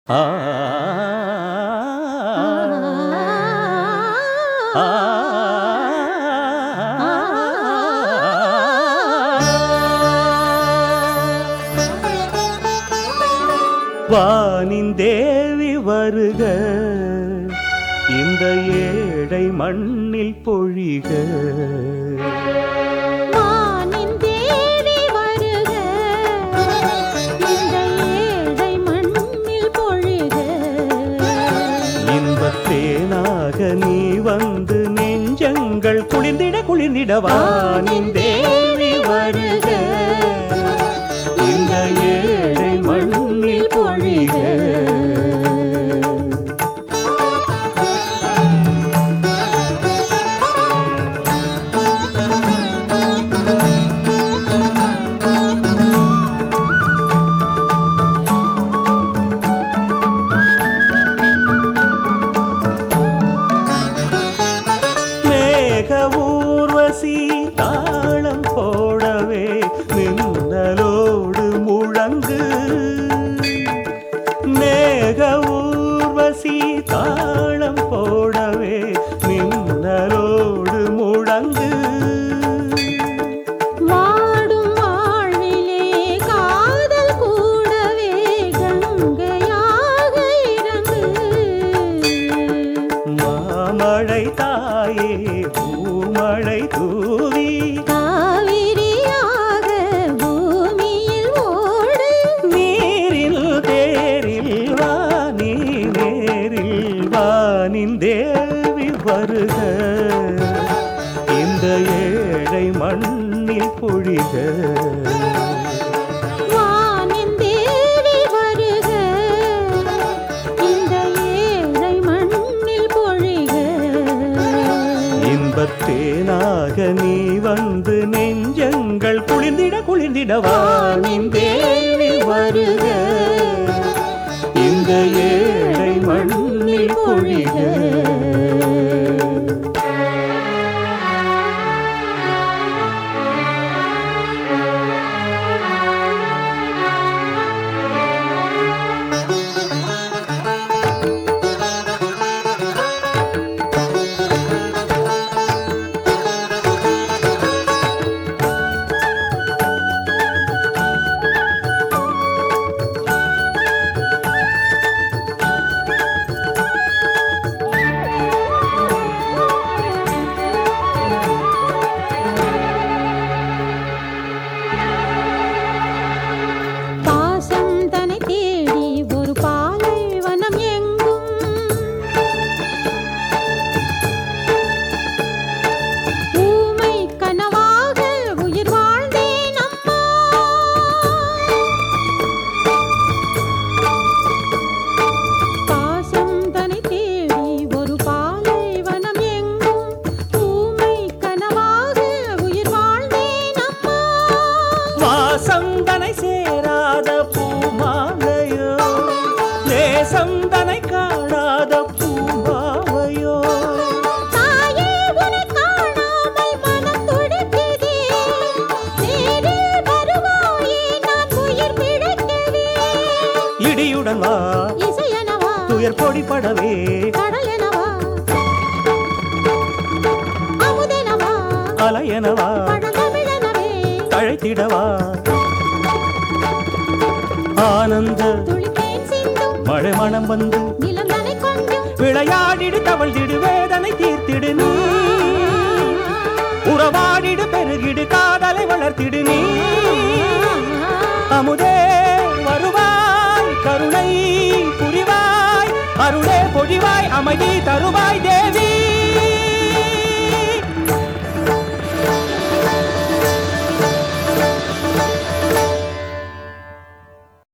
ஆ ஆ வானின் தேவி வருக இந்த ஏழை மண்ணில் பொழிக வானின் தேவி வருக இந்த ஏழை மண்ணில் பொழிக இன்பத்தேனாக நீ வந்து நெஞ்சங்கள் குளிர்ந்திட குளிர்ந்திட வானின் தேவி வருக இந்த ஏழை மண்ணில் பொழிக மேக ஊர்வசி தாளம் போடவே மின்னலோடு முழங்கு மேக ஊர்வசி தாளம் போடவே மின்னலோடு முழங்கு வாடும் வாழ்விலே காதல் கூடவே கங்கையாக இறங்கு மாமழை தாயே பூமழை தூவி காவிரியாக பூமியில் ஓடு நீரில் தேரில் வாணி நேரில் வானின் தேவி வருக இந்த ஏழை மண்ணில் பொழிக வானின் தேவி வருக இந்த ஏழை மண்ணில் பொழிக இன்பத்தேனாக நீ வந்து நெஞ்சங்கள் குளிர்ந்திட குளிர்ந்திட வானின் தேவி வருக இந்த ஏழை மண்ணில் பொழிக பாசம் தனை தேடி ஒரு பாலைவனம் எங்கும் ஊமை கனவாக உயிர் வாழ்ந்தேன் அம்மா பாசம் தனை தேடி ஒரு பாலைவனம் எங்கும் ஊமை கனவாக உயிர் வாழ்ந்தேன் அம்மா வாசந்தனை சேராத பூமாலையோ நேசந்தனை காணாத பூமாவையோ தாயே உன்னை காணாமல் மனம் துடிக்குதே நேரில் வருவாயே நான் உயிர் பிழைக்கவே இடியுடன் வா இசையனவா துயர் பொடிப்படவே கடலெனவா அமுதெனவா அலையனவா பழந்தமிழனவே தழைத்திடவா ஆனந்த துளித்தேன் சிந்தும் மழை மனம் வந்து நிலம் தனை கொண்டு விளையாடிடு தவழ்ந்திடு வேதனை தீர்த்திடு நீ உறவாடிடு பெருகிடு காதலை வளர்த்திடு நீ அமுதே வருவாய் கருணை புரிவாய் அருளே பொழிவாய் அமைதி தருவாய்